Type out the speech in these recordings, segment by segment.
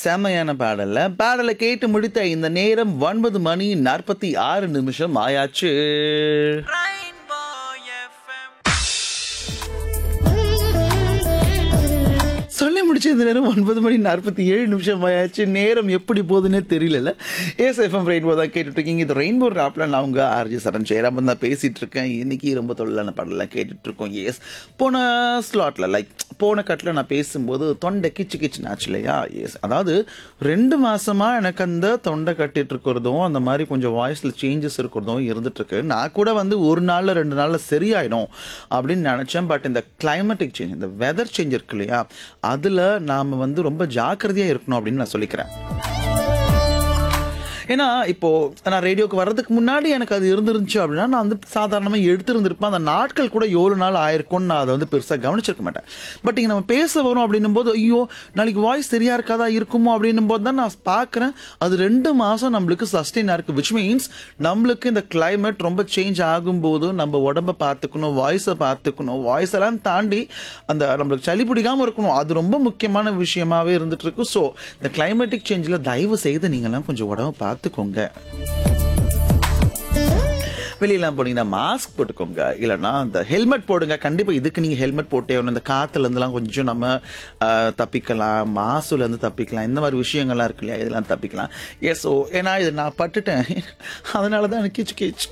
செமையான பாடல்ல பாடலை கேட்டு முடித்த இந்த நேரம் ஒன்பது மணி நாற்பத்தி ஆறு நிமிஷம் ஆயாச்சு Rainbow FM. சொல்லி முடிச்ச இந்த நேரம் ஒன்பது மணி நாற்பத்தி ஏழு நிமிஷம் ஆயாச்சு நேரம் எப்படி போகுதுன்னே தெரியல ஏஸ் எஃப்எம் ரெயின்போ தான் கேட்டுட்டு இருக்கீங்க இது ரெயின்போ ராப்ல நான் உங்க ஆர்ஜி சரண் ஜெயராமன் தான் பேசிட்டு இருக்கேன் இன்னைக்கு ரொம்ப தொழிலான பாடலாம் கேட்டுட்டு இருக்கோம் எஸ் போன ஸ்லாட்ல லைக் போன கட்டில் நான் பேசும்போது தொண்டை கிச்சு கிச்சுன்னு ஆச்சு இல்லையா எஸ் அதாவது ரெண்டு மாசமா எனக்கு அந்த தொண்டை கட்டிட்டு இருக்கிறதும் அந்த மாதிரி கொஞ்சம் வாய்ஸ்ல சேஞ்சஸ் இருக்கிறதும் இருந்துட்டு இருக்கு நான் கூட வந்து ஒரு நாள்ல ரெண்டு நாள்ல சரியாயிடும் அப்படின்னு நினைச்சேன் பட் இந்த கிளைமேட்டிக் சேஞ்ச் இந்த வெதர் சேஞ்ச் இருக்கு இல்லையா அதுல நாம வந்து ரொம்ப ஜாக்கிரதையா இருக்கணும் அப்படின்னு நான் சொல்லிக்கிறேன் ஏன்னா இப்போ நான் ரேடியோக்கு வர்றதுக்கு முன்னாடி எனக்கு அது இருந்துருந்துச்சு அப்படின்னா நான் வந்து சாதாரணமாக எடுத்திருந்திருப்பேன் அந்த நாட்கள் கூட எவ்வளோ நாள் ஆயிருக்கும்னு நான் அதை வந்து பெருசாக கவனிச்சிருக்க மாட்டேன் பட் இங்கே நம்ம பேச வரோம் அப்படின்னும் போது ஐயோ நாளைக்கு வாய்ஸ் சரியா இருக்காதா இருக்குமோ அப்படின்னும் போது தான் நான் பார்க்குறேன் அது ரெண்டு மாதம் நம்மளுக்கு சஸ்டெயினாக இருக்குது விச் மீன்ஸ் நம்மளுக்கு இந்த climate ரொம்ப சேஞ்ச் ஆகும்போது நம்ம உடம்ப பார்த்துக்கணும் வாய்ஸை பார்த்துக்கணும் வாய்ஸ் எல்லாம் தாண்டி அந்த நம்மளுக்கு சளி பிடிக்காம இருக்கணும் அது ரொம்ப முக்கியமான விஷயமாவே இருந்துட்டு இருக்கு ஸோ இந்த கிளைமேட்டிக் சேஞ்சில் தயவு செய்து நீங்கள்லாம் கொஞ்சம் உடம்ப பார்த்துக்கோங்க வெளியெல்லாம் போனீங்கன்னா மாஸ்க் போட்டுக்கோங்க இல்லைன்னா அந்த ஹெல்மெட் போடுங்க கண்டிப்பாக இதுக்கு நீங்கள் ஹெல்மெட் போட்டே வரணும் இந்த காத்துல இருந்தெல்லாம் கொஞ்சம் நம்ம ஆஹ், தப்பிக்கலாம் மாசுல இருந்து தப்பிக்கலாம் இந்த மாதிரி விஷயங்கள்லாம் இருக்கு இல்லையா இதெல்லாம் தப்பிக்கலாம் எஸ் ஓ ஏன்னா இது நான் பட்டுட்டேன் அதனால தான் எனக்கு கிச்சு கிச்சு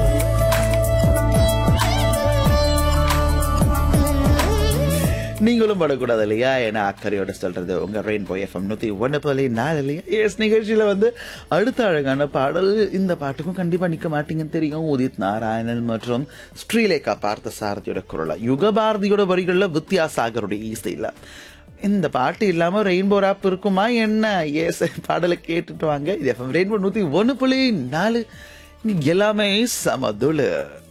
நீங்களும் படக்கூடாது இல்லையா ஏன்னா அக்கறையோட சொல்றது உங்க ரெயின்போ எஃப்எம் நூத்தி ஒன்று புள்ளி நாலு இல்லையா எஸ் நிகழ்ச்சியில வந்து அடுத்த அழகான பாடல் இந்த பாட்டுக்கும் கண்டிப்பா நிக்க மாட்டீங்கன்னு தெரியும் உதித் நாராயணன் மற்றும் ஸ்ரீலேகா பார்த்த சாரதியோட குரலா யுகபாரதியோட வரிகள்ல வித்யாசாகருடைய இசையில இந்த பாட்டு இல்லாம ரெயின்போ ராப் இருக்குமா என்ன எஸ் பாடலை கேட்டுட்டு வாங்க இது எஃப்எம் ரெயின்போ நூத்தி ஒன்று புள்ளி நாலு எல்லாமே சமதுல